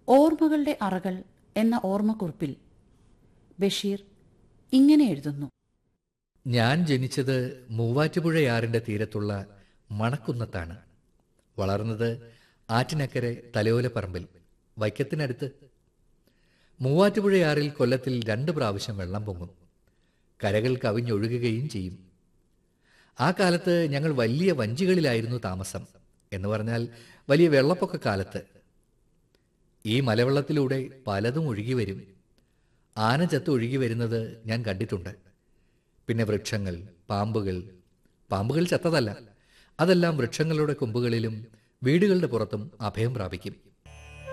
ഓർമ്മകളുടെ അറകൾ എന്ന ഓർമ്മക്കുറിപ്പിൽ ബഷീർ ഇങ്ങനെ എഴുതുന്നു ഞാൻ ജനിച്ചത് മൂവാറ്റുപുഴയാറിന്റെ തീരത്തുള്ള മണക്കുന്നത്താണ് വളർന്നത് ആറ്റിനക്കരെ തലയോലപ്പറമ്പിൽ വൈക്കത്തിനടുത്ത് മൂവാറ്റുപുഴയാറിൽ കൊല്ലത്തിൽ രണ്ട് പ്രാവശ്യം വെള്ളം പൊങ്ങും കരകൾ കവിഞ്ഞൊഴുകുകയും ചെയ്യും ആ കാലത്ത് ഞങ്ങൾ വലിയ വഞ്ചികളിലായിരുന്നു താമസം എന്ന് പറഞ്ഞാൽ വലിയ വെള്ളപ്പൊക്ക കാലത്ത് ഈ മലവെള്ളത്തിലൂടെ പലതും ഒഴുകി വരും ആന ചത്ത് ഒഴുകി വരുന്നത് ഞാൻ കണ്ടിട്ടുണ്ട് പിന്നെ വൃക്ഷങ്ങൾ പാമ്പുകൾ പാമ്പുകൾ ചത്തതല്ല അതെല്ലാം വൃക്ഷങ്ങളുടെ കൊമ്പുകളിലും വീടുകളുടെ പുറത്തും അഭയം പ്രാപിക്കും